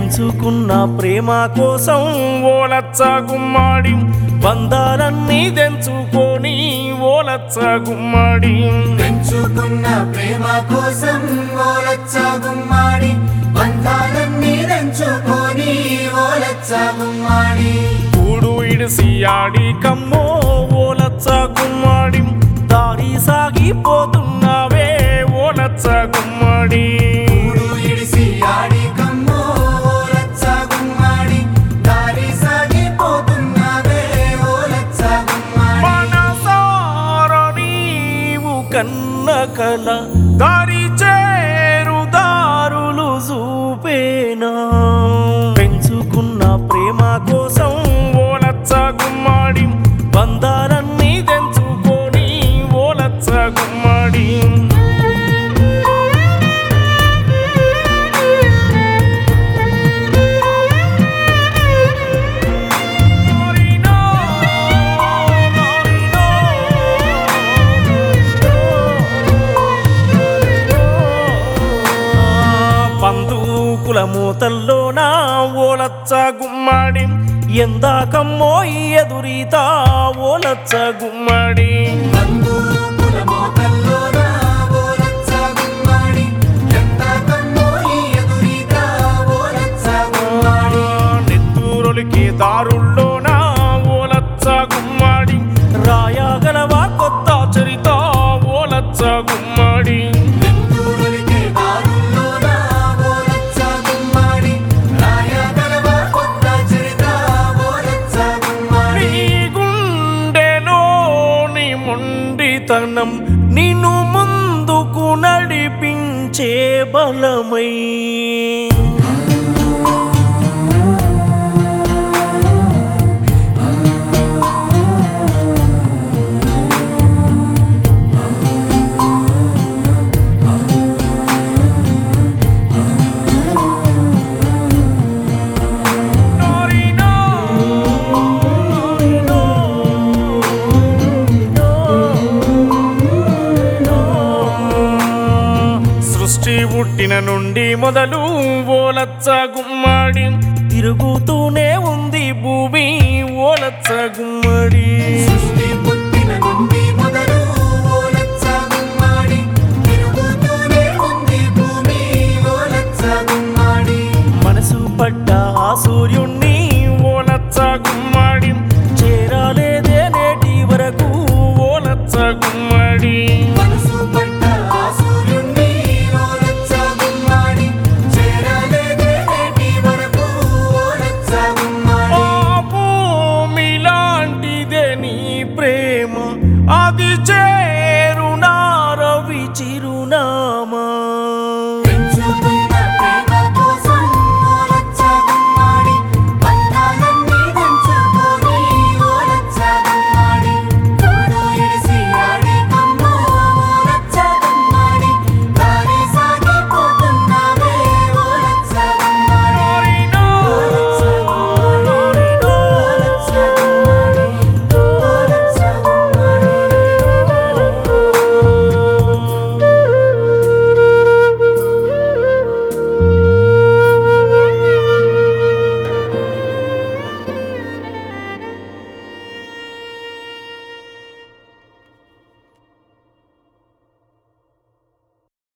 పెంచుకున్న ప్రేమ కోసం ఓలచ్చ గుమ్మాడి బంధాలన్నీ తెంచుకొని ఓలచ్చ గుమ్మాడి పెంచుకున్న ప్రేమ కోసం ఓలచ్చ గుమ్మాడి బంధాలన్నీ తెంచుకొని ఓలచ్చ గుమ్మాడి కూడు ఇడిసి ఆడి కమ్మో ఓలచ్చ గుమ్మాడి దారి సాగిపోతున్నావే ఓలచ్చ గుమ్మాడి ఊరు ఇడిసి ఆడి కమ్మో ఓలచ్చ గుమ్మాడి దారి సాగిపోతున్నవే ఓలచ్చ గుమ్మాడి మనసార నీవు కన్న కల దారి చేరు దారులు చూపేనా పెంచుకున్న ప్రేమ కోసం ఓలచ్చ గుమ్మాడి బంధాలన్నీ తెంచుకొని ఓలచ్చ గుమ్మాడి బంధుకుల మూతల్లోన ఓలచ్చ గుమ్మాడి ఎందాకమ్మో ఈ ఎదురీత ఓలచ్చ గుమ్మాడి బంధువుల మోకల్లోన ఓలచ్చ గుమ్మాడి ఎంత కమ్మో ఈ ఎదురీత ఓలచ్చ గుమ్మాడి నెత్తూరులకి దారుల్లోన ఓలచ్చ గుమ్మాడి రాయగలవా కొత్త చరిత ఓలచ్చ గుమ్మాడి నెత్తూరులకే దారుల్లోన ఓలచ్చ గుమ్మాడి రాయగలవా కొత్త చరిత ఓలచ్చ గుమ్మాడి నీ గుండెలోని మొండితనం నిన్ను ముందుకు నడిపించే బలమై నోరినో, నోరినో, సృష్టి పుట్టిన నుండి మొదలు ఓలచ్చ గుమ్మడి తిరుగుతూనే ఉంది భూమి ఓలచ్చ గుమ్మడి సృష్టి